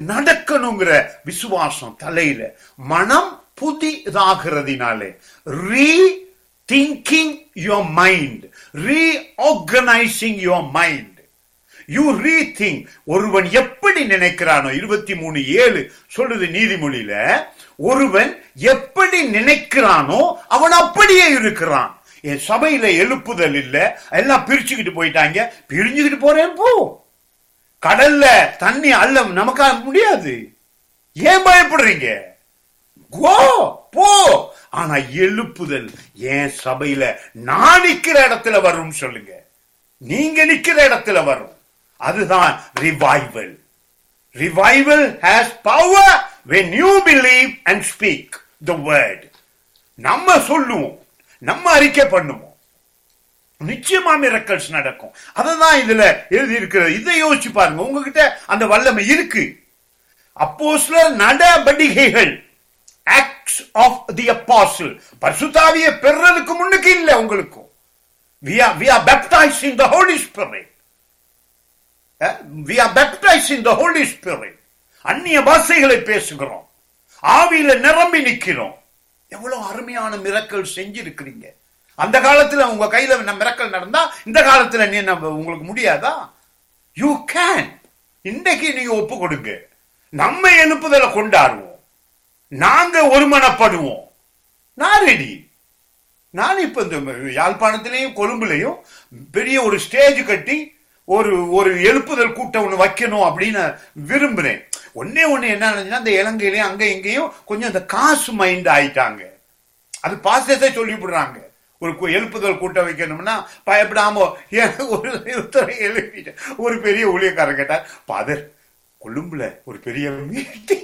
நடக்கணுங்கிற விசுவாசம் தலையில மனம் புதிதாகிறதினாலே rethinking your mind reorganising your mind you rethink ஒருவன் எப்படி நினைக்கிறானோ இருபத்தி மூணு ஏழு சொல்லுது நீதிமொழியில ஒருவன் எப்படி நினைக்கிறானோ அவன் அப்படியே இருக்கிறான் என் சபையில எழுப்புதல் இல்ல எல்லாம் பிரிச்சுக்கிட்டு போயிட்டாங்க பிரிஞ்சுக்கிட்டு போறேன் போ கடல்ல தண்ணி அள்ள நமக்காக முடியாது ஏன் பயப்படுறீங்க கோ போ ஆனா எழுப்புதல் என் சபையில நான் நிக்கிற இடத்துல வரும்னு சொல்லுங்க நீங்க நிக்கிற இடத்துல வரும் அதுதான் revival revival has power when you believe and speak the word நம்ம சொல்லுவோம் நம்ம அறிக்கை பண்ணுவோம் நிச்சயமா மிரக்கல்ஸ் நடக்கும் அததான் இதுல எழுதி இருக்கிறது இதை யோசிச்சு பாருங்க உங்ககிட்ட அந்த வல்லமை இருக்கு அப்போஸ்லர் நடவடிக்கைகள் ஆக்ட்ஸ் ஆஃப் தி அப்பாசில் பரிசுத்தாவிய பெறதுக்கு முன்னுக்கு இல்ல உங்களுக்கும் we are we are baptized in the holy spirit Eh? we are baptized in the holy spirit அந்நிய பாஷைகளை பேசுகிறோம் ஆவியில நிரம்பி நிக்கிறோம் எவ்வளவு அருமையான மிரக்கல் செஞ்சிருக்கிறீங்க அந்த காலத்துல உங்க கையில மிரக்கல் நடந்தா இந்த காலத்துல நீ நம்ம- உங்களுக்கு முடியாதா யூ கேன் இன்றைக்கு நீங்க ஒப்பு கொடுங்க நம்ம எழுப்புதலை கொண்டாடுவோம் நாங்க ஒருமனப்படுவோம் நான் ரெடி நான் இப்ப இந்த யாழ்ப்பாணத்திலையும் கொழும்புலையும் பெரிய ஒரு ஸ்டேஜ் கட்டி ஒரு ஒரு எழுப்புதல் கூட்டம் ஒண்ணு வைக்கணும் அப்படின்னு விரும்புறேன் ஒன்னே ஒண்ணு என்ன நினைச்சுன்னா இந்த இலங்கையிலயும் அங்க இங்கேயும் கொஞ்சம் இந்த காசு மைண்ட் ஆயிட்டாங்க அது பாசத்தை சொல்லிவிடுறாங்க ஒரு கு- எழுப்புதல் கூட்டம் வைக்கணும்னா பயப்படாம எனக்கு ஒரு ஒருத்தரை எழுப்பிட்டு ஒரு பெரிய ஊழியக்காரர் கேட்டார் பாதர் கொழும்புல ஒரு பெரிய மீட்டிங்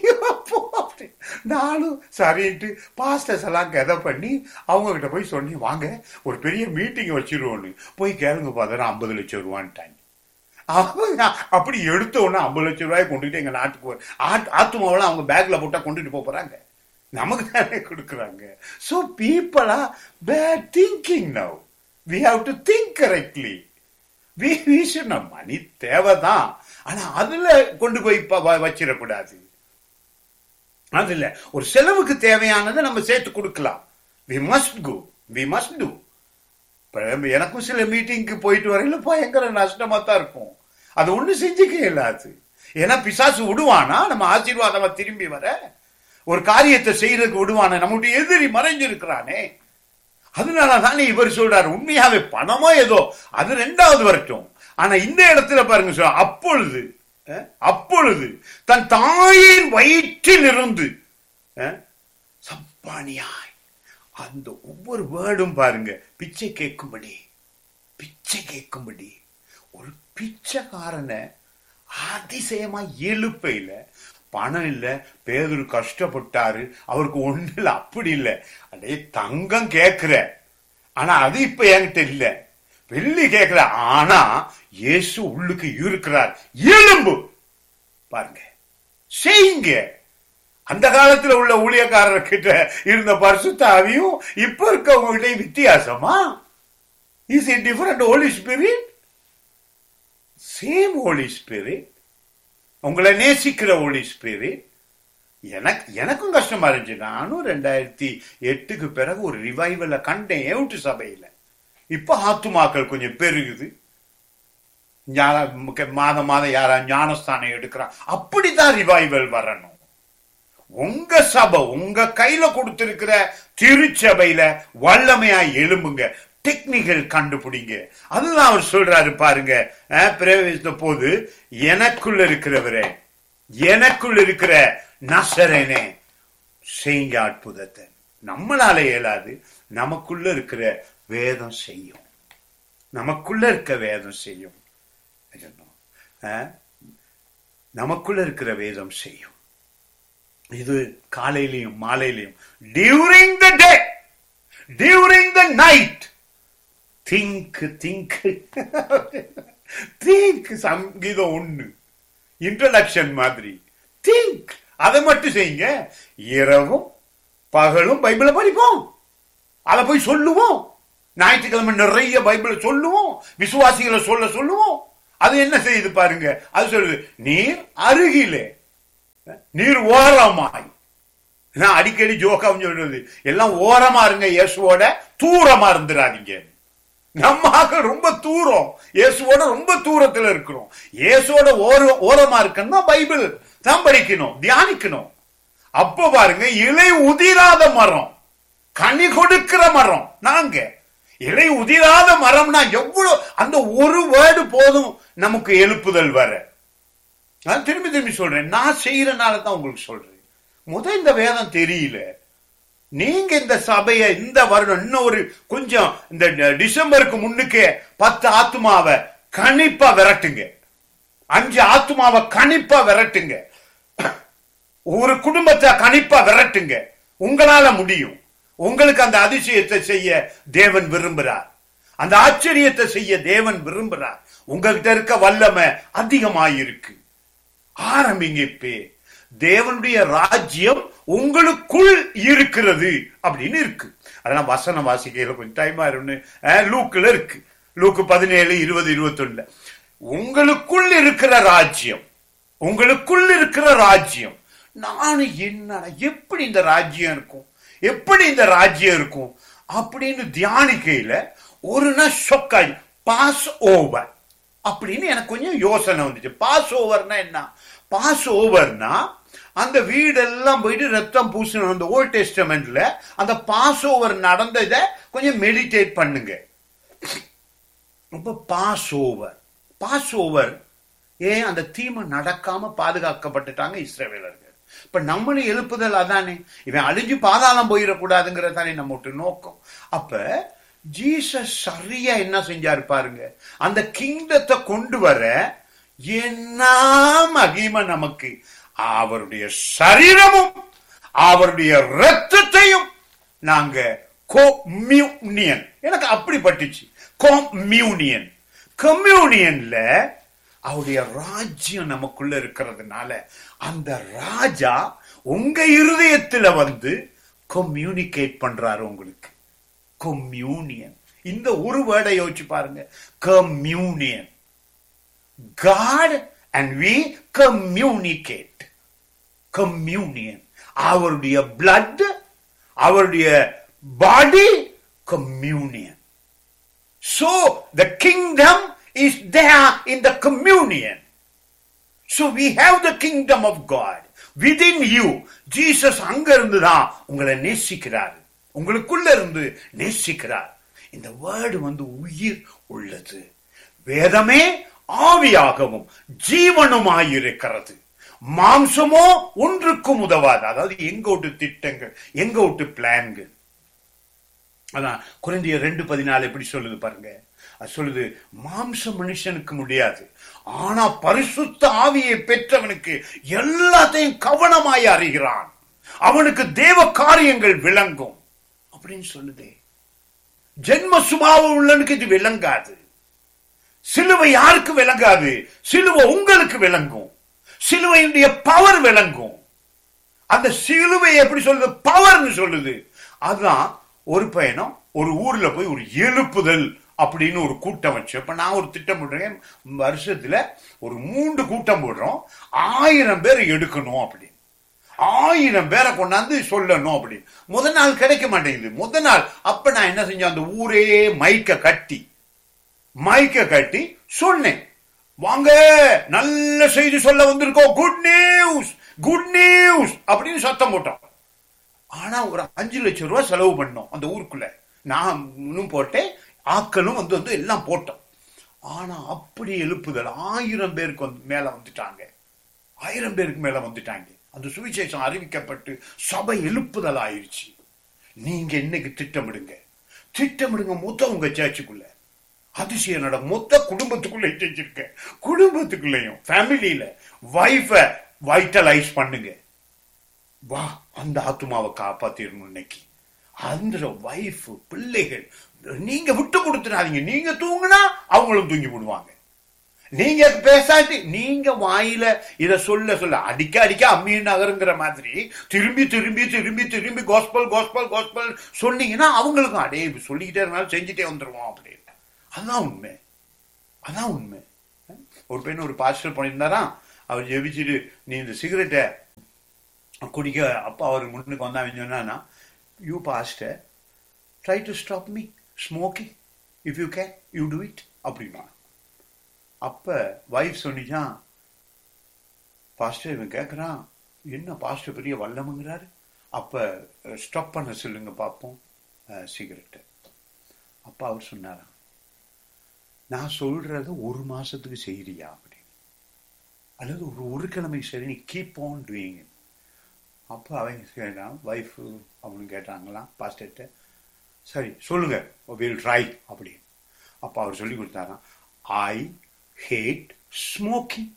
நானும் சரின்ட்டு பாஸ்டர்ஸ் எல்லாம் கதை பண்ணி அவங்க கிட்ட போய் சொன்னி வாங்க ஒரு பெரிய மீட்டிங் வச்சிருவோன்னு போய் கேளுங்க பாதர் ஐம்பது லட்சம் ரூபான்ட்டாங்க அவங்க அப்படி எடுத்த உடனே ஐம்பது லட்சம் ரூபாய் கொண்டுட்டு எங்க நாட்டுக்கு வர- ஆத்- ஆத்துமாவெல்லாம் அவங்க பேக்ல போட்டா கொண்டுட்டு போப் போறாங்க நமக்கு தானே கொடுக்குறாங்க ஸோ பீப்புளா bad thinking now we have to think correctly we vision money தேவைதான் ஆனா அதுல கொண்டு போய் ப- வ- வச்சிடக்கூடாது அதுல ஒரு செலவுக்கு தேவையானதை நம்ம சேர்த்து கொடுக்கலாம் we must go we must do இப்ப எனக்கும் சில மீட்டிங்க்கு போயிட்டு வரையில பயங்கர நஷ்டமா தான் இருக்கும் அது ஒண்ணு செஞ்சுக்க இயலாது ஏன்னா பிசாசு விடுவானா நம்ம ஆசீர்வாதமா திரும்பி வர ஒரு காரியத்தை செய்யறதுக்கு விடுவானே நம்முடைய எதிரி மறைஞ்சிருக்கிறானே அதனால தானே இவர் சொல்றாரு உண்மையாவே பணமோ ஏதோ அது ரெண்டாவது வரட்டும் ஆனா இந்த இடத்துல பாருங்க சொல்ல அப்பொழுது அஹ், அப்பொழுது தன் தாயின் வயிற்றில் இருந்து அஹ், சப்பானியாய் அந்த ஒவ்வொரு வேர்டும் பாருங்க பிச்சை கேட்கும்படி பிச்சை கேட்கும்படி ஒரு பிச்சைக்காரனை அதிசயமா எழுப்பையில பணம் இல்ல பேதரு கஷ்டப்பட்டாரு அவருக்கு ஒண்ணு இல்ல அப்படி இல்ல அடே தங்கம் கேக்குற ஆனா அது இப்ப என்கிட்ட இல்ல வெள்ளி கேக்குற ஆனா இயேசு உள்ளுக்கு இருக்கிறார் எலும்பு பாருங்க செய்யுங்க அந்த காலத்துல உள்ள ஊழியக்காரர் கிட்ட இருந்த பரிசுத்தாவியும் இப்ப இருக்கவங்க கிட்ட வித்தியாசமா is it different holy spirit same holy spirit உங்களை நேசிக்கிற ஹோலி ஸ்பிரிட் எனக்கு எனக்கும் கஷ்டமா இருந்துச்சு நானும் ரெண்டாயிரத்தி எட்டுக்கு பிறகு ஒரு ரிவைவலை கண்டேன் எவுட்டு சபையில இப்ப ஆத்துமாக்கள் கொஞ்சம் பெருகுது ஞான- முக்க- மாதம் மாதம் யாரா ஞானஸ்தானம் எடுக்கிறான் அப்படிதான் ரிவைவல் வரணும் உங்க சபை உங்க கையில கொடுத்திருக்கிற திருச்சபையில வல்லமையா எழும்புங்க டெக்னிக்கல் கண்டுபிடிங்க அதுதான் அவர் சொல்றாரு பாருங்க அஹ், பிரவேசித்த போது எனக்குள்ள இருக்கிறவரே எனக்குள்ள இருக்கிற நசரனே செய்யுங்க அற்புதத்தை நம்மளால இயலாது நமக்குள்ள இருக்கிற வேதம் செய்யும் நமக்குள்ள இருக்க வேதம் செய்யும் I don't know. அஹ், நமக்குள்ள இருக்கிற வேதம் செய்யும் இது காலையிலையும் மாலையிலையும் during the day during the night think think think சங்கீதம் ஒண்ணு இன்ட்ரடக்ஷன் மாதிரி திங்க் அதை மட்டும் செய்யுங்க இரவும் பகலும் பைபிளை படிப்போம் அதை போய் சொல்லுவோம் ஞாயிற்றுக்கிழமை நிறைய பைபிளை சொல்லுவோம் விசுவாசிகளை சொல்ல சொல்லுவோம் அது என்ன செய்யுது பாருங்க அது சொல்லுது நீர் அருகிலே நீர் ஓரமாய் நான் அடிக்கடி ஜோக்கம் சொல்றது எல்லாம் ஓரமா இருங்க இயேசுவோட தூரமா இருந்துடாதீங்க நம்ம ரொம்ப தூரம் இயேசுவோட ரொம்ப தூரத்துல இருக்கிறோம் இயேசுவோட ஓர ஓரமா இருக்கணும்னா பைபிள் தான் படிக்கணும் தியானிக்கணும் அப்ப பாருங்க இலை உதிராத மரம் கனி கொடுக்கிற மரம் நாங்க இலை உதிராத மரம்னா எவ்வளவு அந்த ஒரு வேர்டு போதும் நமக்கு எழுப்புதல் வர நான் திரும்பி திரும்பி சொல்றேன் நான் செய்யறனால தான் உங்களுக்கு சொல்றேன் முத இந்த வேதம் தெரியல நீங்க இந்த சபையை இந்த வருடம் இன்னும் ஒரு கொஞ்சம் இந்த டிசம்பருக்கு முன்னுக்கே பத்து ஆத்மாவை கணிப்பா விரட்டுங்க அஞ்சு ஆத்மாவை கணிப்பா விரட்டுங்க ஒரு குடும்பத்தை கணிப்பா விரட்டுங்க உங்களால முடியும் உங்களுக்கு அந்த அதிசயத்தை செய்ய தேவன் விரும்புகிறார் அந்த ஆச்சரியத்தை செய்ய தேவன் விரும்புகிறார் உங்ககிட்ட இருக்க வல்லமை அதிகமாயிருக்கு ஆரம்பிங்க இப்பே தேவனுடைய ராஜ்யம் உங்களுக்குள் இருக்கிறது அப்படின்னு இருக்கு அதெல்லாம் வசனம் வாசிக்கையில கொஞ்சம் டைம் ஆயிரும்னு லூக்குல இருக்கு லூக்கு பதினேழு இருபது இருபத்தொன்னுல உங்களுக்குள் இருக்கிற ராஜ்யம் உங்களுக்குள் இருக்கிற ராஜ்யம் நானும் என்ன எப்படி இந்த ராஜ்யம் இருக்கும் எப்படி இந்த ராஜ்யம் இருக்கும் அப்படின்னு தியானிக்கையில ஒரு நாள் சொக்காய் பாஸ் ஓவர் அப்படின்னு எனக்கு கொஞ்சம் யோசனை வந்துச்சு பாஸ் ஓவர்னா என்ன பாஸ் ஓவர்னா அந்த வீடெல்லாம் போயிட்டு ரத்தம் பூசணும் அந்த ஓல்ட் டெஸ்டமெண்ட்ல அந்த பாஸ் ஓவர் நடந்ததை கொஞ்சம் மெடிடேட் பண்ணுங்க ரொம்ப பாஸ் ஓவர் பாஸ் ஓவர் ஏன் அந்த தீமை நடக்காம பாதுகாக்கப்பட்டுட்டாங்க இஸ்ரேவேலர்கள் இப்ப நம்மளும் எழுப்புதல் அதானே இவன் அழிஞ்சு பாதாளம் போயிடக்கூடாதுங்கிறது தானே நம்ம நோக்கம் அப்ப ஜீசஸ் சரியா என்ன செஞ்சாரு பாருங்க அந்த கிங்டத்தை கொண்டு வர என்ன மகிமை நமக்கு அவருடைய சரீரமும் அவருடைய ரத்தத்தையும் நாங்க கோமியூனியன் எனக்கு அப்படி பட்டுச்சு கோமியூனியன் கம்யூனியன்ல அவருடைய ராஜ்யம் நமக்குள்ள இருக்கிறதுனால அந்த ராஜா உங்க இருதயத்துல வந்து கம்யூனிகேட் பண்றாரு உங்களுக்கு கம்யூனியன் இந்த ஒரு வேர்டை யோசிச்சு பாருங்க communion God and we communicate communion அவருடைய பிளட் அவருடைய body communion so the kingdom is there in the communion So we have the kingdom of God within you. Jesus அங்க இருந்து தான் உங்களை நேசிக்கிறார் உங்களுக்குள்ள இருந்து நேசிக்கிறார் இந்த வேர்டு வந்து உயிர் உள்ளது வேதமே ஆவியாகவும் ஜீவனுமாயிருக்கிறது மாம்சமோ ஒன்றுக்கும் உதவாது அதாவது எங்க விட்டு திட்டங்கள் எங்க விட்டு பிளான்கள் அதான் குறைந்திய ரெண்டு பதினாலு எப்படி சொல்லுது பாருங்க அது சொல்லுது மாம்ச மனுஷனுக்கு முடியாது ஆனா பரிசுத்த ஆவியை பெற்றவனுக்கு எல்லாத்தையும் கவனமாய் அறிகிறான் அவனுக்கு தேவ காரியங்கள் விளங்கும் அப்படின்னு சொல்லுதே ஜென்ம சுபாவம் உள்ளனுக்கு இது விளங்காது சிலுவை யாருக்கு விளங்காது சிலுவை உங்களுக்கு விளங்கும் சிலுவையினுடைய பவர் விளங்கும் அந்த சிலுவை எப்படி சொல்லுது பவர்னு சொல்லுது அதுதான் ஒரு பயணம் ஒரு ஊர்ல போய் ஒரு எழுப்புதல் அப்படின்னு ஒரு கூட்டம் வச்சு இப்ப நான் ஒரு திட்டம் போடுறேன் வருஷத்துல ஒரு மூன்று கூட்டம் போடுறோம் ஆயிரம் பேர் எடுக்கணும் அப்படின்னு ஆயிரம் பேரை கொண்டாந்து சொல்லணும் அப்படின்னு முத நாள் கிடைக்க மாட்டேங்குது முத நாள் அப்ப நான் என்ன செஞ்சேன் அந்த ஊரே மைக்க கட்டி மைக்க கட்டி சொன்னேன் வாங்க நல்ல செய்தி சொல்ல வந்திருக்கோம் குட் நியூஸ் குட் நியூஸ் அப்படின்னு சத்தம் போட்டோம் ஆனா ஒரு அஞ்சு லட்சம் ரூபாய் செலவு பண்ணோம் அந்த ஊருக்குள்ள நான் போட்டேன் ஆக்களும் வந்து வந்து எல்லாம் போட்டோம் ஆனா அப்படி எழுப்புதல் ஆயிரம் பேருக்கு வந்து மேல வந்துட்டாங்க ஆயிரம் பேருக்கு மேல வந்துட்டாங்க அந்த சுவிசேஷம் அறிவிக்கப்பட்டு சபை எழுப்புதல் ஆயிருச்சு நீங்க இன்னைக்கு திட்டமிடுங்க திட்டமிடுங்க மொத்தம் உங்க சேர்ச்சுக்குள்ள அதிசயம் நட மொத்த குடும்பத்துக்குள்ள செஞ்சிருக்க குடும்பத்துக்குள்ளயும் ஃபேமிலியில வைஃப வைட்டலைஸ் பண்ணுங்க வா அந்த ஆத்மாவை காப்பாத்திடணும் இன்னைக்கு அந்த வைஃப் பிள்ளைகள் நீங்க விட்டு கொடுத்துடாதீங்க நீங்க தூங்குனா அவங்களும் தூங்கி விடுவாங்க நீங்க பேசாட்டி நீங்க வாயில இத சொல்ல சொல்ல அடிக்க அடிக்க அம்மியின் நகருங்கிற மாதிரி திரும்பி திரும்பி திரும்பி திரும்பி கோஸ்பல் கோஸ்பல் கோஸ்பல் சொன்னீங்கன்னா அவங்களுக்கும் அடே சொல்லிக்கிட்டே இருந்தாலும் செஞ்சுட்டே வந்துருவோம் அப்படின்னு அதான் உண்மை அதான் உண்மை ஒரு பெண் ஒரு பாஸ்டர் பண்ணியிருந்தாராம் அவர் ஜெபிச்சுட்டு நீ இந்த சிகரெட்டை குடிக்க அப்பா அவர் முன்னுக்கு வந்தா அவன் சொன்னான்னா you pastor try to stop me smoking if you can you do it அப்படின்னா அப்ப வைஃப் சொன்னிச்சான் பாஸ்டர் இவன் கேட்குறான் என்ன பாஸ்டர் பெரிய வல்லமுங்கிறாரு அப்ப ஸ்டாப் பண்ண சொல்லுங்க பார்ப்போம் சிகரெட்டு அப்ப அவர் சொன்னாராம் நான் சொல்றத ஒரு மாசத்துக்கு செய்யறியா அப்படின்னு அல்லது ஒரு ஒரு கிழமை சரி நீ கீப் ஆன் டூயிங் அப்போ அவங்க கேட்டான் ஒய்ஃப் அப்படின்னு கேட்டாங்களாம் பாஸ்டர்கிட்ட சரி சொல்லுங்க வில் ட்ரை அப்படின்னு அப்போ அவர் சொல்லி கொடுத்தாராம் I hate smoking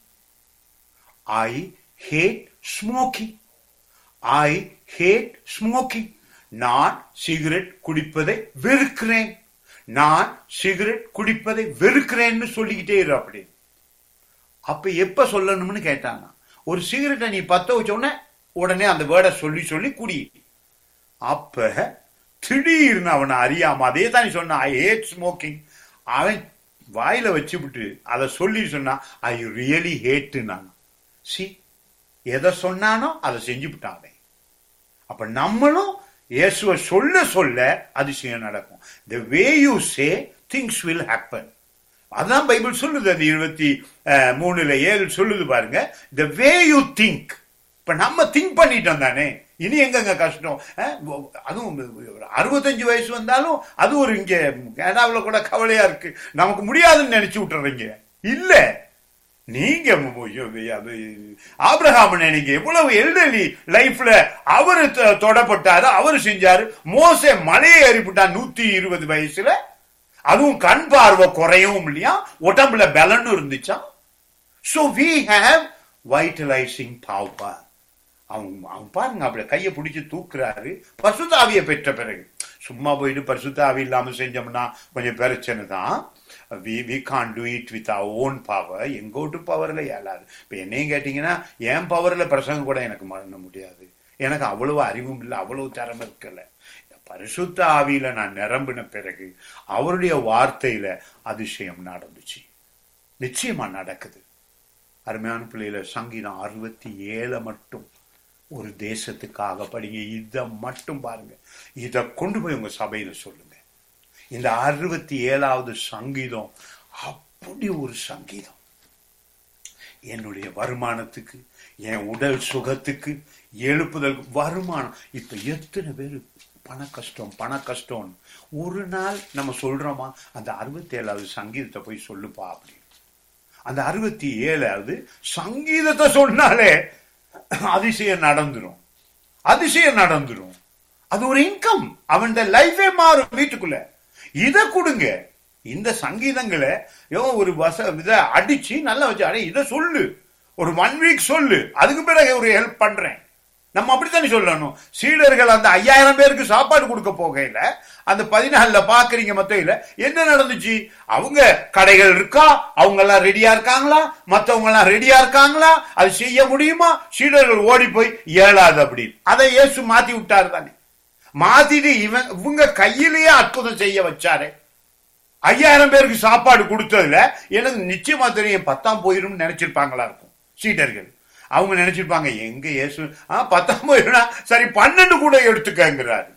I hate smoking I hate smoking நான் சிகரெட் குடிப்பதை வெறுக்கிறேன் நான் சிகரெட் குடிப்பதை வெறுக்கிறேன்னு சொல்லிக்கிட்டே இரு அப்படி அப்ப எப்ப சொல்லணும்னு கேட்டாங்க ஒரு சிகரெட்டை நீ பத்த வச்ச உடனே உடனே அந்த வேர்டை சொல்லி சொல்லி குடி அப்ப திடீர்னு அவனை அறியாம அதே தான் நீ சொன்ன ஐ ஹேட் ஸ்மோக்கிங் அவன் வாயில வச்சுவிட்டு அதை சொல்லி சொன்னா ஐ ரியலி ஹேட்டு நான் சி எதை சொன்னானோ அதை செஞ்சு விட்டான் அவன் அப்ப நம்மளும் இயேசுவை சொல்ல சொல்ல அதிசயம் நடக்கும் the way you say things will happen அதான் பைபிள் சொல்லுது அந்த இருபத்தி மூணுல ஏழு சொல்லுது பாருங்க த வே யூ திங்க் இப்ப நம்ம திங்க் பண்ணிட்டோம் தானே இனி எங்கங்க கஷ்டம் அதுவும் அறுபத்தஞ்சு வயசு வந்தாலும் அது ஒரு இங்க கனடாவில் கூட கவலையா இருக்கு நமக்கு முடியாதுன்னு நினைச்சு விட்டுறீங்க இல்ல நீங்க ஆபிரகாம் நீங்க எவ்வளவு எல்டர்லி லைஃப்ல அவரு தொடப்பட்டாரு அவரு செஞ்சாரு மோச மலையை ஏறிவிட்டார் நூத்தி இருபது வயசுல அதுவும் கண் பார்வை குறையவும் இல்லையா உடம்புல பலனும் இருந்துச்சா so we have vitalising power அவங்க அவங்க பாருங்க அப்படி கையை பிடிச்சி தூக்குறாரு பசுதாவியை பெற்ற பிறகு சும்மா போயிட்டு பரிசுத்தாவி இல்லாம செஞ்சோம்னா கொஞ்சம் பிரச்சனை தான் we we can't do it with our own power எங்கோட்டு பவர்ல இயலாது இப்போ என்னையும் கேட்டீங்கன்னா என் பவர்ல பிரசங்கம் கூட எனக்கு பண்ண முடியாது எனக்கு அவ்வளவு அறிவும் இல்லை அவ்வளவு திறமை இருக்கல பரிசுத்த ஆவியில நான் நிரம்பின பிறகு அவருடைய வார்த்தையில அதிசயம் நடந்துச்சு நிச்சயமா நடக்குது அருமையான பிள்ளையில சங்கீதம் அறுபத்தி ஏழை மட்டும் ஒரு தேசத்துக்காக படிங்க இதை மட்டும் பாருங்க இதை கொண்டு போய் உங்க சபையில சொல்லுங்க இந்த அறுபத்தி ஏழாவது சங்கீதம் அப்படி ஒரு சங்கீதம் என்னுடைய வருமானத்துக்கு என் உடல் சுகத்துக்கு எழுப்புதல் வருமானம் இப்ப எத்தனை பேர் பண கஷ்டம் பண கஷ்டம் ஒரு நாள் நம்ம சொல்றோமா அந்த அறுபத்தி ஏழாவது சங்கீதத்தை போய் சொல்லுப்பா அப்படின்னு அந்த அறுபத்தி ஏழாவது சங்கீதத்தை சொன்னாலே அதிசயம் நடந்துரும் அதிசயம் நடந்துரும் அது ஒரு இன்கம் அவன் லைஃபே மாறும் வீட்டுக்குள்ள இத கொடுங்க இந்த சங்கீதங்களை ஒரு வச இத அடிச்சு நல்லா வச்சு அடே இதை சொல்லு ஒரு ஒன் வீக் சொல்லு அதுக்கு பிறகு ஒரு ஹெல்ப் பண்றேன் நம்ம அப்படித்தானே சொல்லணும் சீடர்கள் அந்த ஐயாயிரம் பேருக்கு சாப்பாடு கொடுக்க போகையில அந்த பதினாலுல பாக்குறீங்க மத்தையில என்ன நடந்துச்சு அவங்க கடைகள் இருக்கா அவங்க எல்லாம் ரெடியா இருக்காங்களா மத்தவங்க எல்லாம் ரெடியா இருக்காங்களா அது செய்ய முடியுமா சீடர்கள் ஓடி போய் ஏழாது அப்படின்னு அதை இயேசு மாத்தி விட்டாரு தானே மாத்திட்டு இவன் இவங்க கையிலேயே அற்புதம் செய்ய வச்சாரு ஐயாயிரம் பேருக்கு சாப்பாடு கொடுத்ததுல எனக்கு நிச்சயமா தெரியும் பத்தாம் போயிரும் நினைச்சிருப்பாங்களா இருக்கும் சீடர்கள் அவங்க நினைச்சிருப்பாங்க எங்க இயேசு பத்தாம் போயிருந்தா சரி பன்னெண்டு கூட எடுத்துக்கங்கிறாரு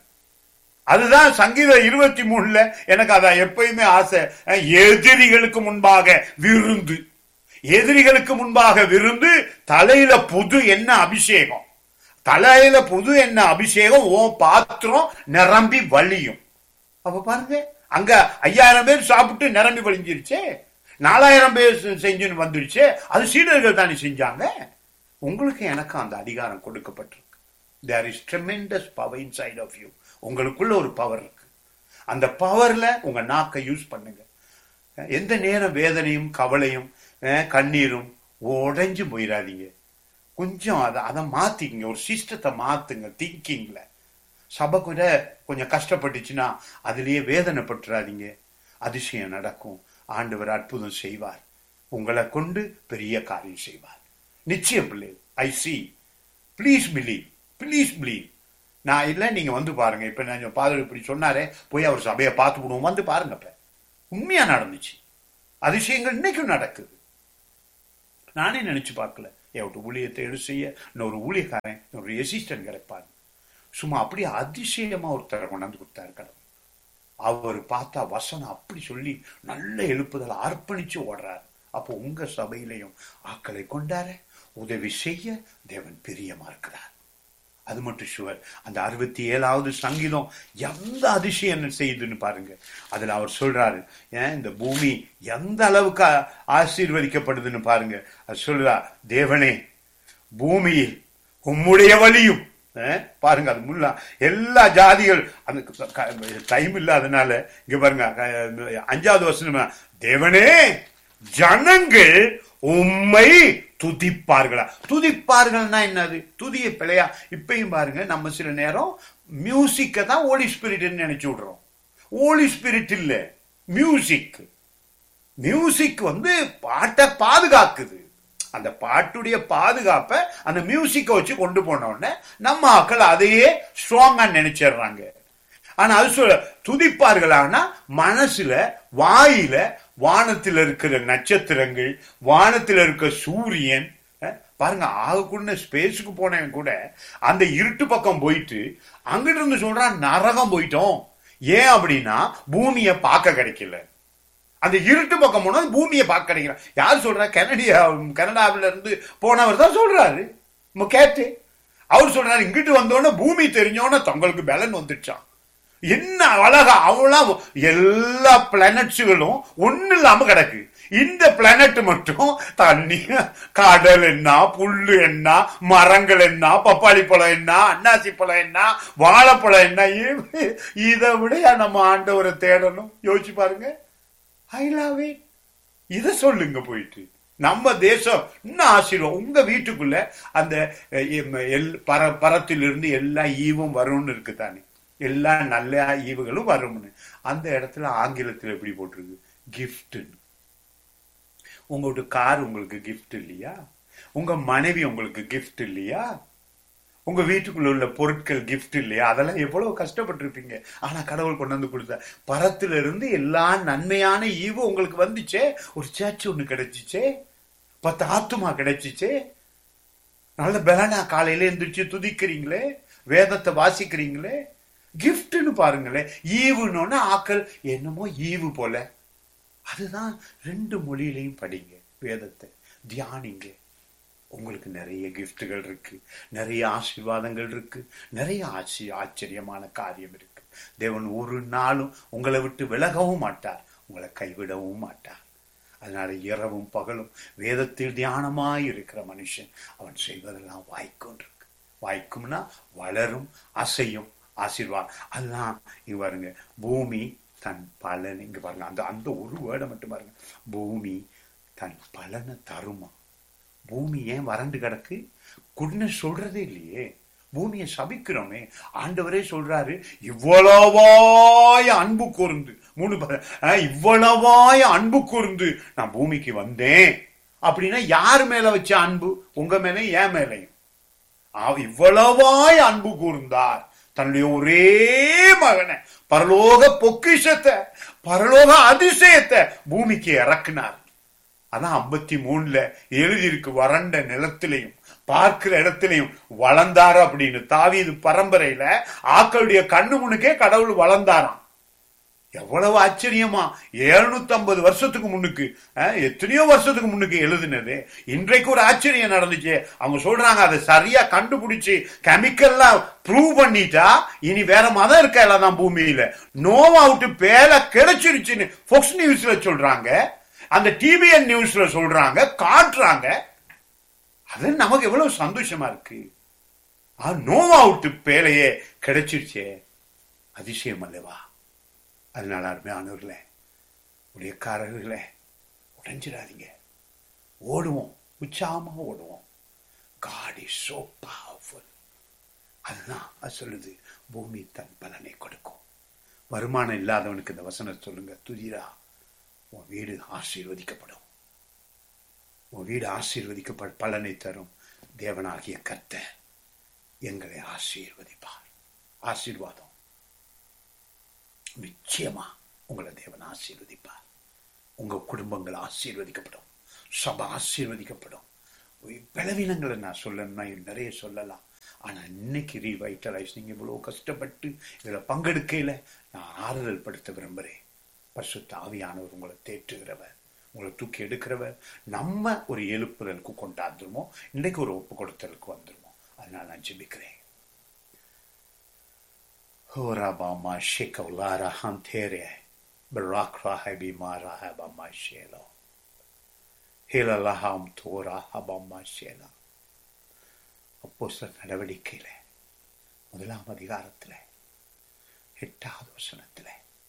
அதுதான் சங்கீதம் இருபத்தி மூணுல எனக்கு அதான் எப்பயுமே ஆசை எதிரிகளுக்கு முன்பாக விருந்து எதிரிகளுக்கு முன்பாக விருந்து தலையில புது என்ன அபிஷேகம் தலையில புது என்ன அபிஷேகம் ஓ பாத்திரம் நிரம்பி வலியும் அப்ப பாருங்க அங்க ஐயாயிரம் பேர் சாப்பிட்டு நிரம்பி வலிஞ்சிருச்சே நாலாயிரம் பேர் செஞ்சுன்னு வந்துருச்சு அது சீடர்கள் தானே செஞ்சாங்க உங்களுக்கு எனக்கு அந்த அதிகாரம் கொடுக்கப்பட்டிருக்கு there is tremendous power inside of you உங்களுக்குள்ள ஒரு பவர் இருக்கு அந்த பவர்ல உங்க நாக்கை யூஸ் பண்ணுங்க எந்த நேரம் வேதனையும் கவலையும் கண்ணீரும் உடைஞ்சு போயிடாதீங்க கொஞ்சம் அதை அதை மாத்திக்கங்க ஒரு சிஸ்டத்தை மாத்துங்க திங்கிங்ல சபை கூட கொஞ்சம் கஷ்டப்பட்டுச்சுன்னா அதுலயே வேதனைப்பட்டுறாதீங்க அதிசயம் நடக்கும் ஆண்டவர் அற்புதம் செய்வார் உங்களை கொண்டு பெரிய காரியம் செய்வார் நிச்சயம் பிள்ளை I see please believe please believe நான் இல்லை நீங்க வந்து பாருங்க இப்ப நான் பாதர் இப்படி சொன்னாரே போய் அவர் சபையை பார்த்து விடுவோம் வந்து பாருங்க இப்ப உண்மையா நடந்துச்சு அதிசயங்கள் இன்னைக்கும் நடக்குது நானே நினைச்சு பார்க்கல என் ஊழியத்தை எடு செய்ய இன்னொரு ஊழியக்காரன் இன்னொரு எசிஸ்டன்ட் கிடைப்பார் சும்மா அப்படியே அதிசயமா ஒருத்தரை கொண்டாந்து கொடுத்தாரு கடவுள் அவர் பார்த்தா வசனம் அப்படி சொல்லி நல்ல எழுப்புதல் அர்ப்பணிச்சு ஓடுறார் அப்போ உங்க சபையிலையும் ஆக்களை கொண்டார உதவி செய்ய தேவன் பிரியமா இருக்கிறார் அது மட்டும் ஷுவர் அந்த அறுபத்தி ஏழாவது சங்கீதம் எந்த அதிசயம் என்ன செய்யுதுன்னு பாருங்க அதுல அவர் சொல்றாரு ஏன் இந்த பூமி எந்த அளவுக்கு ஆ- ஆசீர்வதிக்கப்படுதுன்னு பாருங்க அது சொல்றா தேவனே பூமியில் உம்முடைய வழியும் அஹ், பாருங்க அது முல்லா எல்லா ஜாதிகள் அந்த டைம் இல்லாதனால இங்க பாருங்க க- அஞ்சாவது வசனம் தேவனே ஜனங்கள் உம்மை துதிப்பார்களா துதிப்பார்கள்னா என்னது துதிய பிழையா இப்பயும் பாருங்க நம்ம சில நேரம் மியூசிக்கை தான் ஓலி ஸ்பிரிட்னு நினைச்சு விடுறோம் ஓலி ஸ்பிரிட் இல்ல மியூசிக் மியூசிக் வந்து பாட்டை பாதுகாக்குது அந்த பாட்டுடைய பாதுகாப்பை அந்த மியூசிக்கை வச்சு கொண்டு போன உடனே நம்ம ஆக்கள் அதையே ஸ்ட்ராங்கா நினைச்சிடுறாங்க ஆனா அது சொல்ல துதிப்பார்களானா மனசுல வாயில வானத்தில் இருக்கிற நட்சத்திரங்கள் வானத்தில் இருக்கிற சூரியன் அஹ், பாருங்க ஆகக்கூடிய ஸ்பேஸுக்கு போனவன் கூட அந்த இருட்டு பக்கம் போயிட்டு அங்கிட்டு இருந்து சொல்றான் நரகம் போயிட்டோம் ஏன் அப்படின்னா பூமியை பார்க்க கிடைக்கல அந்த இருட்டு பக்கம் போனா பூமியை பார்க்க கிடைக்கல யார் சொல்றா கனடியா கனடாவில இருந்து போனவர் தான் சொல்றாரு நம்ம கேட்டு அவர் சொல்றாரு இங்கிட்டு வந்தோடனே பூமி தெரிஞ்சோடனே தங்களுக்கு பலன் வந்துடுச்சான் என்ன அழகா அவளாம் எல்லா பிளானட்ஸுகளும் ஒண்ணு இல்லாம கிடக்கு இந்த பிளானட் மட்டும் தண்ணி கடல் என்ன புல்லு என்ன மரங்கள் என்ன பப்பாளி பழம் என்ன அன்னாசி பழம் என்ன வாழைப்பழம் என்ன இ- இதை விட நம்ம ஆண்டவரை தேடணும் யோசிச்சு பாருங்க ஐ லவ் இட் இதை சொல்லுங்க போயிட்டு நம்ம தேசம் இன்னும் ஆசீர்வாதம் உங்க வீட்டுக்குள்ள அந்த அஹ், எம்- எல்- பர பரத்திலிருந்து எல்லா ஈவும் வரும்னு இருக்கு தானே எல்லா நல்ல ஈவுகளும் வரும்னு அந்த இடத்துல ஆங்கிலத்தில் எப்படி போட்டிருக்கு கிஃப்ட்னு உங்களோட கார் உங்களுக்கு கிஃப்ட் இல்லையா உங்க மனைவி உங்களுக்கு கிஃப்ட் இல்லையா உங்க வீட்டுக்குள்ள உள்ள பொருட்கள் கிஃப்ட் இல்லையா அதெல்லாம் எவ்வளவு கஷ்டப்பட்டிருப்பீங்க ஆனா கடவுள் கொண்டு வந்து கொடுத்த பரத்துல இருந்து எல்லா நன்மையான ஈவு உங்களுக்கு வந்துச்சே ஒரு சேர்ச் ஒண்ணு கிடைச்சிச்சே பத்து ஆத்துமா கிடைச்சிச்சே நல்ல பலனா காலையில எந்திரிச்சு துதிக்கிறீங்களே வேதத்தை வாசிக்கிறீங்களே கிஃப்ட்னு பாருங்களேன் ஈவுன்னு ஆக்கள் என்னமோ ஈவு போல அதுதான் ரெண்டு மொழியிலையும் படிங்க வேதத்தை தியானிங்க உங்களுக்கு நிறைய கிஃப்ட்டுகள் இருக்கு நிறைய ஆசீர்வாதங்கள் இருக்கு நிறைய ஆசி ஆச்சரியமான காரியம் இருக்கு தேவன் ஒரு நாளும் உங்களை விட்டு விலகவும் மாட்டார் உங்களை கைவிடவும் மாட்டார் அதனால இரவும் பகலும் வேதத்தில் தியானமாய் இருக்கிற மனுஷன் அவன் செய்வதெல்லாம் வாய்க்கும் இருக்கு வாய்க்கும்னா வளரும் அசையும் ஆசீர்வாதம் அதுதான் இங்க பாருங்க பூமி தன் பலன் இங்க பாருங்க அந்த அந்த ஒரு வேர்டை மட்டும் பாருங்க பூமி தன் பலனை தருமா பூமி ஏன் வறண்டு கிடக்கு குட்ன சொல்றதே இல்லையே பூமியை சபிக்கிறோமே ஆண்டவரே சொல்றாரு இவ்வளவாய அன்பு கூர்ந்து மூணு ப- அஹ், இவ்வளவாய அன்பு கூர்ந்து நான் பூமிக்கு வந்தேன் அப்படின்னா யார் மேல வச்ச அன்பு உங்க மேலையும் என் மேலையும் அவ- இவ்வளவாய் அன்பு கூர்ந்தார் தன்னுடைய ஒரே மகனை பரலோக பொக்கிஷத்தை பரலோக அதிசயத்தை பூமிக்கு இறக்குனார் அதான் ஐம்பத்தி மூணுல எழுதியிருக்கு வறண்ட நிலத்திலையும் பார்க்கிற இடத்திலையும் வளர்ந்தாரு அப்படின்னு தாவீது பரம்பரையில ஆக்களுடைய கண்ணு முன்னுக்கே கடவுள் வளர்ந்தாராம் எவ்வளவு ஆச்சரியமா 750 வருஷத்துக்கு முன்னுக்கு அஹ், எத்தனையோ வருஷத்துக்கு முன்னுக்கு எழுதுனது இன்றைக்கு ஒரு ஆச்சரியம் நடந்துச்சு அவங்க சொல்றாங்க அதை சரியா கண்டுபிடிச்சு கெமிக்கல்லாம் ப்ரூவ் பண்ணிட்டா இனி வேற மதம் இருக்க எல்லாம் தான் பூமியில நோவா விட்டு பேல கிடைச்சிருச்சுன்னு ஃபோக்ஸ் நியூஸ்ல சொல்றாங்க அந்த டிபிஎன் நியூஸ்ல சொல்றாங்க காட்டுறாங்க அது நமக்கு எவ்வளவு சந்தோஷமா இருக்கு ஆ, நோவா விட்டு பேலையே கிடைச்சிருச்சே அதிசயம் அல்லவா அதனால அருமையானவர்களே உடையக்காரர்களே உடைஞ்சிடாதீங்க ஓடுவோம் உற்சாகமா ஓடுவோம் God is so powerful அதுதான் அது சொல்லுது பூமி தன் பலனை கொடுக்கும் வருமானம் இல்லாதவனுக்கு இந்த வசனம் சொல்லுங்க துதிரா உன் வீடு ஆசீர்வதிக்கப்படும் உன் வீடு ஆசீர்வதிக்கப்பட பலனை தரும் தேவனாகிய கர்த்தர் எங்களை ஆசீர்வதிப்பார் ஆசீர்வாதம் நிச்சயமா உங்களை தேவன் ஆசீர்வதிப்பார் உங்க குடும்பங்கள் ஆசீர்வதிக்கப்படும் சபை ஆசீர்வதிக்கப்படும் பலவீனங்களை நான் சொல்லணும்னா நிறைய சொல்லலாம் ஆனா இன்னைக்கு ரீவைட்டலைஸ் நீங்க இவ்வளவு கஷ்டப்பட்டு இதுல பங்கெடுக்கையில நான் ஆறுதல் படுத்த விரும்புறேன் பரிசுத்த ஆவியானவர் உங்களை தேற்றுகிறவர் உங்களை தூக்கி எடுக்கிறவர் நம்ம ஒரு எழுப்புதலுக்கு கொண்டாந்துருமோ இன்னைக்கு ஒரு ஒப்பு கொடுத்தலுக்கு வந்துருமோ அதனால நான் ஜெபிக்கிறேன் Horabama shikolara hantere barakra habimara habama shelo. Hilalaham tora habama shela. அப்போஸ்தல நடவடிக்கையில முதலாம் அதிகாரத்துல எட்டாவது வசனத்துல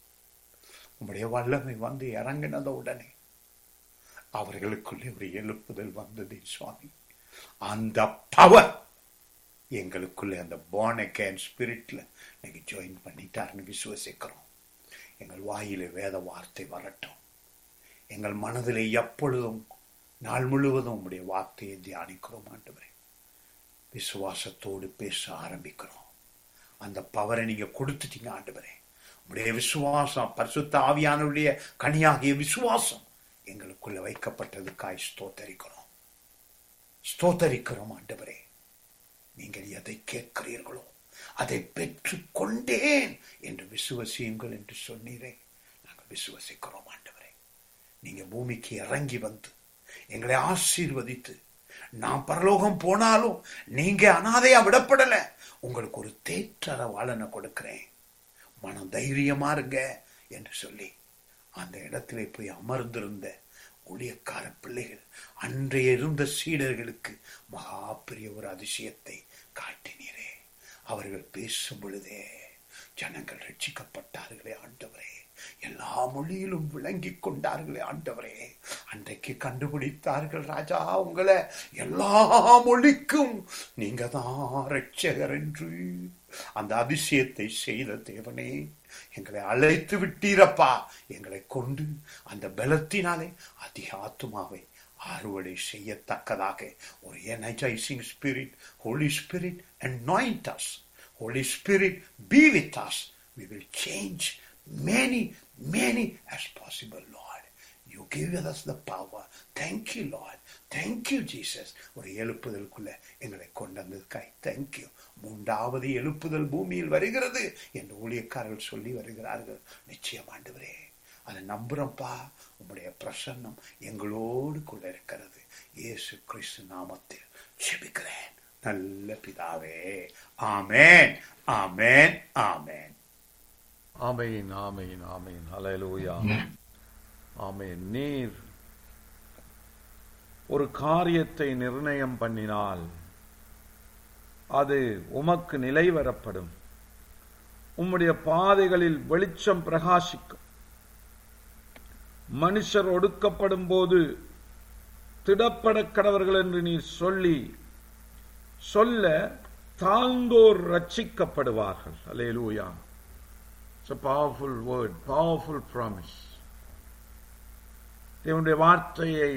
உம்முடைய வல்லமை வந்து இறங்கினத உடனே அவர்களுக்குள்ளே ஒரு எழுப்புதல் வந்தது சுவாமி அந்த பவர் எங்களுக்குள்ளே அந்த போனகேன் ஸ்பிரிட்ல இன்னைக்கு ஜாயின் பண்ணிட்டாருன்னு விசுவசிக்கிறோம் எங்கள் வாயிலே வேத வார்த்தை வரட்டும் எங்கள் மனதிலே எப்பொழுதும் நாள் முழுவதும் உங்களுடைய வார்த்தையை தியானிக்கிறோம் ஆண்டவரே விசுவாசத்தோடு பேச ஆரம்பிக்கிறோம் அந்த பவரை நீங்க கொடுத்துட்டீங்க ஆண்டவரே உங்களுடைய விசுவாசம் பரிசுத்த ஆவியானவருடைய கனியாகிய விசுவாசம் எங்களுக்குள்ள வைக்கப்பட்டதுக்காய் ஸ்தோத்தரிக்கிறோம் ஸ்தோத்தரிக்கிறோம் ஆண்டவரே நீங்கள் எதை கேட்கிறீர்களோ அதை பெற்று கொண்டேன் என்று விசுவசியுங்கள் என்று சொன்னீரே நாங்கள் விசுவசிக்கிறோம் ஆண்டவரே நீங்க பூமிக்கு இறங்கி வந்து எங்களை ஆசீர்வதித்து நான் பரலோகம் போனாலும் நீங்க அனாதையா விடப்படல உங்களுக்கு ஒரு தேற்றரவாளனை கொடுக்கிறேன் மனம் தைரியமா இருங்க என்று சொல்லி அந்த இடத்திலே போய் அமர்ந்திருந்த ஊழியக்கார பிள்ளைகள் அன்றைய இருந்த சீடர்களுக்கு மகா பெரிய ஒரு அதிசயத்தை காட்டினீரே அவர்கள் பேசும் பொழுதே ஜனங்கள் ரட்சிக்கப்பட்டார்களே ஆண்டவரே எல்லா மொழியிலும் விளங்கிக் கொண்டார்களே ஆண்டவரே அன்றைக்கு கண்டுபிடித்தார்கள் ராஜா உங்களை எல்லா மொழிக்கும் நீங்க தான் ரட்சகர் என்று அந்த அதிசயத்தை செய்த தேவனே எங்களை அழைத்து விட்டீரப்பா எங்களை கொண்டு அந்த பலத்தினாலே அதிக ஆத்துமாவை அறுவடை செய்யத்தக்கதாக ஒரு energising spirit holy spirit anoint us holy spirit be with us we will change many many as possible lord you give us the power thank you lord thank you jesus ஒரு எழுப்புதலுக்குள்ள எங்களை கொண்டு வந்ததுக்காய் thank you மூன்றாவது எழுப்புதல் பூமியில் வருகிறது என்று ஊழியக்காரர்கள் சொல்லி வருகிறார்கள் நிச்சயம் ஆண்டவரே அதை நம்புறோம்ப்பா உங்களுடைய பிரசன்னம் எங்களோடு கூட இருக்கிறது இயேசு கிறிஸ்து நாமத்தில் செபிக்கிறேன் நல்ல பிதாவே ஆமேன் ஆமேன் ஆமேன் ஆமென் ஆமென் ஆமென் ஹalleluya ஆமென் நீர் ஒரு காரியத்தை நிர்ணயம் பண்ணினால் அது உமக்கு நிலைவரப்படும் உம்முடைய பாதைகளில் வெளிச்சம் பிரகாசிக்கும் மனுஷர் ஒடுக்கப்படும் போது திடப்பட கடவர்கள் என்று நீர் சொல்லி சொல்ல தாழ்ந்தோர் ரட்சிக்கப்படுவார்கள் hallelujah it's a powerful word powerful promise தேவனுடைய வார்த்தையை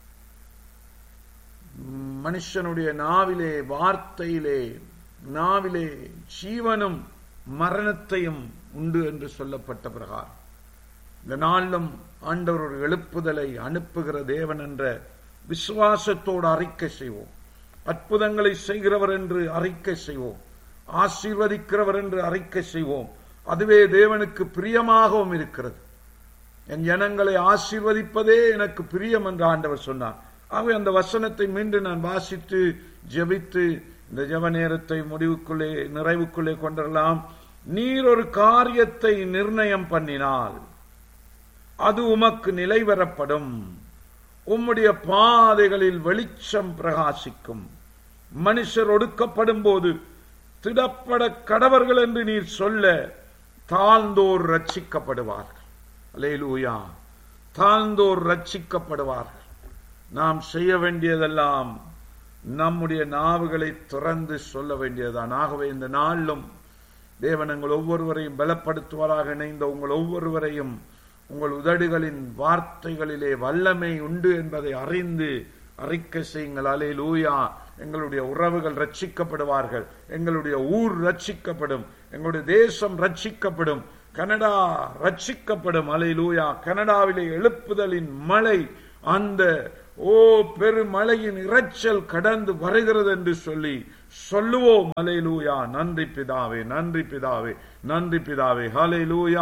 மனுஷனுடைய நாவிலே வார்த்தையிலே நாவிலே ஜீவனும் மரணத்தையும் உண்டு என்று சொல்லப்பட்ட பிரகாரம் இந்த நாளிலும் ஆண்டவர் ஒரு எழுப்புதலை அனுப்புகிற தேவன் என்ற விசுவாசத்தோடு அறிக்கை செய்வோம் அற்புதங்களை செய்கிறவர் என்று அறிக்கை செய்வோம் ஆசீர்வதிக்கிறவர் என்று அறிக்கை செய்வோம் அதுவே தேவனுக்கு பிரியமாகவும் இருக்கிறது என் ஜனங்களை ஆசீர்வதிப்பதே எனக்கு பிரியம் என்று ஆண்டவர் சொன்னார் ஆகவே அந்த வசனத்தை மீண்டும் நான் வாசித்து ஜெபித்து இந்த ஜெப நேரத்தை முடிவுக்குள்ளே நிறைவுக்குள்ளே கொண்டரலாம் நீர் ஒரு காரியத்தை நிர்ணயம் பண்ணினால் அது உமக்கு நிலைவரப்படும் உம்முடைய பாதைகளில் வெளிச்சம் பிரகாசிக்கும் மனுஷர் ஒடுக்கப்படும் போது திடப்பட கடவர்கள் என்று நீர் சொல்ல தாழ்ந்தோர் ரட்சிக்கப்படுவார்கள் அலேலூயா தாழ்ந்தோர் ரட்சிக்கப்படுவார்கள் நாம் செய்ய வேண்டியதெல்லாம் நம்முடைய நாவுகளை திறந்து சொல்ல வேண்டியதுதான் ஆகவே இந்த நாளிலும் தேவன் உங்கள் ஒவ்வொருவரையும் பலப்படுத்துவராக இணைந்த உங்கள் ஒவ்வொருவரையும் உங்கள் உதடுகளின் வார்த்தைகளிலே வல்லமை உண்டு என்பதை அறிந்து அறிக்கை செய்யுங்கள் அலே லூயா எங்களுடைய உறவுகள் ரட்சிக்கப்படுவார்கள் எங்களுடைய ஊர் ரட்சிக்கப்படும் எங்களுடைய தேசம் ரட்சிக்கப்படும் கனடா ரட்சிக்கப்படும் அலை லூயா கனடாவிலே எழுப்புதலின் மழை அந்த ஓ பெருமழையின் இரைச்சல் கடந்து வருகிறது என்று சொல்லி சொல்லுவோம் அலையிலூயா நன்றி பிதாவே நன்றி பிதாவே நன்றி பிதாவே ஹalleluya